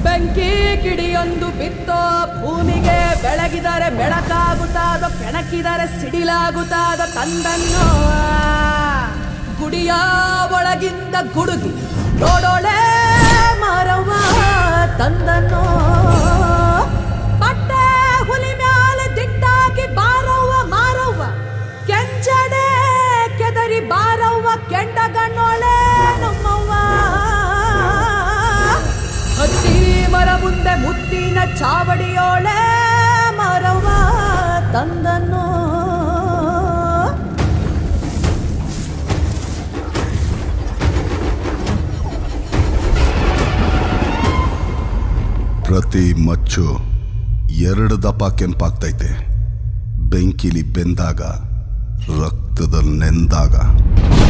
ಬೆಂಕಿ ಕಿಡಿಯೊಂದು ಬಿತ್ತೋ ಭೂಮಿಗೆ ಬೆಳಗಿದರೆ ಬೆಳಕಾಗುತ್ತಾದ ಕೆಣಕಿದರೆ ಸಿಡಿಲಾಗುತ್ತಾದ ತಂದನ್ನೋ ಗುಡಿಯ ಒಳಗಿಂದ ಗುಡುಗಿ ನೋಡೋಳೆ ಮಾರವ್ವ ತಂದನ್ನೋ ಪಟ್ಟೆ ಹುಲಿ ಮ್ಯಾಲೆ ದಿಟ್ಟಾಗಿ ಬಾರವ್ವ ಮಾರವ್ವ ಕೆಂಚಡೆ ಕೆದರಿ ಬಾರವ್ವ ಕೆಂಡಗಣ್ಣೋಳೆ ನಮ್ಮವ್ವ ಹತ್ತಿ ಮರ ಮುಂದೆ ಮುತ್ತಿನ ಚಾವಡಿಯೋಳೆ ಮರವ ತಂದನು ಪ್ರತಿ ಮಚ್ಚು ಎರಡು ದಪ ಕೆಂಪಾಗ್ತೈತೆ ಬೆಂಕಿಲಿ ಬೆಂದಾಗ ರಕ್ತದಲ್ಲಿ ನೆಂದಾಗ